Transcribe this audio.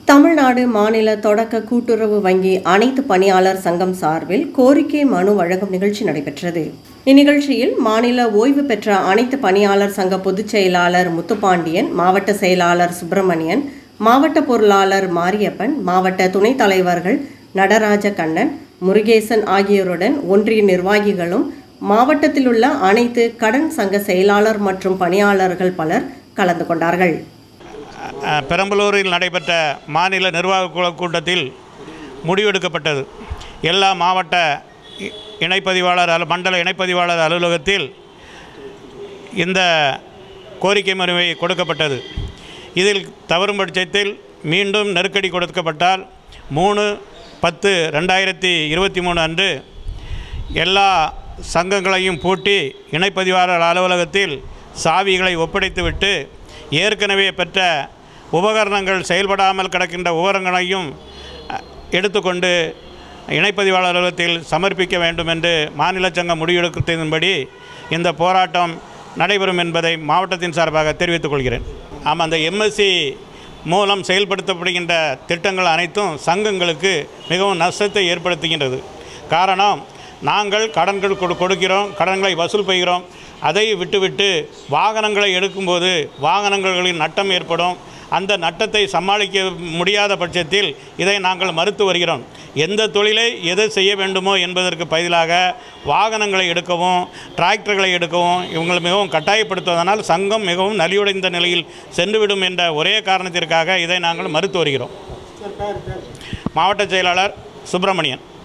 தமிழ்நாடு மாநில தொடக்க கூட்டுறவு வங்கி அனைத்து பணியாளர் சங்கம் சார்பில் கோரிக்கை மனு வழங்கும் நிகழ்ச்சி நடைபெற்றது இந்நிகழ்ச்சியில் மாநில ஓய்வு பெற்ற அனைத்து பணியாளர் சங்க பொதுச் செயலாளர் முத்துப்பாண்டியன் மாவட்ட செயலாளர் சுப்பிரமணியன் மாவட்ட பொருளாளர் மாரியப்பன் மாவட்ட துணைத் தலைவர்கள் நடராஜ கண்ணன் முருகேசன் ஆகியோருடன் ஒன்றிய நிர்வாகிகளும் மாவட்டத்திலுள்ள அனைத்து கடன் சங்க செயலாளர் மற்றும் பணியாளர்கள் பலர் கலந்து கொண்டார்கள் அஹ், பெரம்பலூரில் நடைபெற்ற மாநில நிர்வாக குழு கூட்டத்தில் முடிவெடுக்கப்பட்டது எல்லா மாவட்ட இ- இணைப்பதிவாளர் அலு மண்டல இணைப்பதிவாளர் அலுவலகத்தில் இந்த கோரிக்கை மனுவை கொடுக்கப்பட்டது இதில் தவறும் பட்சத்தில் மீண்டும் நெருக்கடி கொடுக்கப்பட்டால் மூணு பத்து ரெண்டாயிரத்தி இருபத்தி மூணு அன்று எல்லா சங்கங்களையும் பூட்டி இணைப்பதிவாளர் அலுவலகத்தில் சாவிகளை ஒப்படைத்துவிட்டு ஏற்கனவே பெற்ற உபகரணங்கள் செயல்படாமல் கிடக்கின்ற உபகரணங்களையும் அ, எடுத்துக்கொண்டு இணைப்பதிவாளர் அலுவலகத்தில் சமர்ப்பிக்க வேண்டும் என்று மாநில சங்கம் முடிவெடுத்ததன்படி இந்த போராட்டம் நடைபெறும் என்பதை மாவட்டத்தின் சார்பாக தெரிவித்துக் கொள்கிறேன் ஆமாம் அந்த எம்எஸ்சி மூலம் செயல்படுத்தப்படுகின்ற திட்டங்கள் அனைத்தும் சங்கங்களுக்கு மிகவும் நஷ்டத்தை ஏற்படுத்துகின்றது காரணம் நாங்கள் கடன்கள் கொடு கொடுக்கிறோம் கடன்களை வசூல் செய்கிறோம் அதை விட்டுவிட்டு வாகனங்களை எடுக்கும்போது வாகனங்களின் நட்டம் ஏற்படும் அந்த நட்டத்தை சமாளிக்க முடியாத பட்சத்தில் இதை நாங்கள் மறுத்து வருகிறோம் எந்த தொழிலை எதை செய்ய வேண்டுமோ என்பதற்கு பதிலாக வாகனங்களை எடுக்கவும் டிராக்டர்களை எடுக்கவும் இவங்களை மிகவும் கட்டாயப்படுத்துவதனால் சங்கம் மிகவும் நலிவுடைந்த நிலையில் சென்றுவிடும் என்ற ஒரே காரணத்திற்காக இதை நாங்கள் மறுத்து வருகிறோம் மாவட்ட செயலாளர் சுப்பிரமணியன்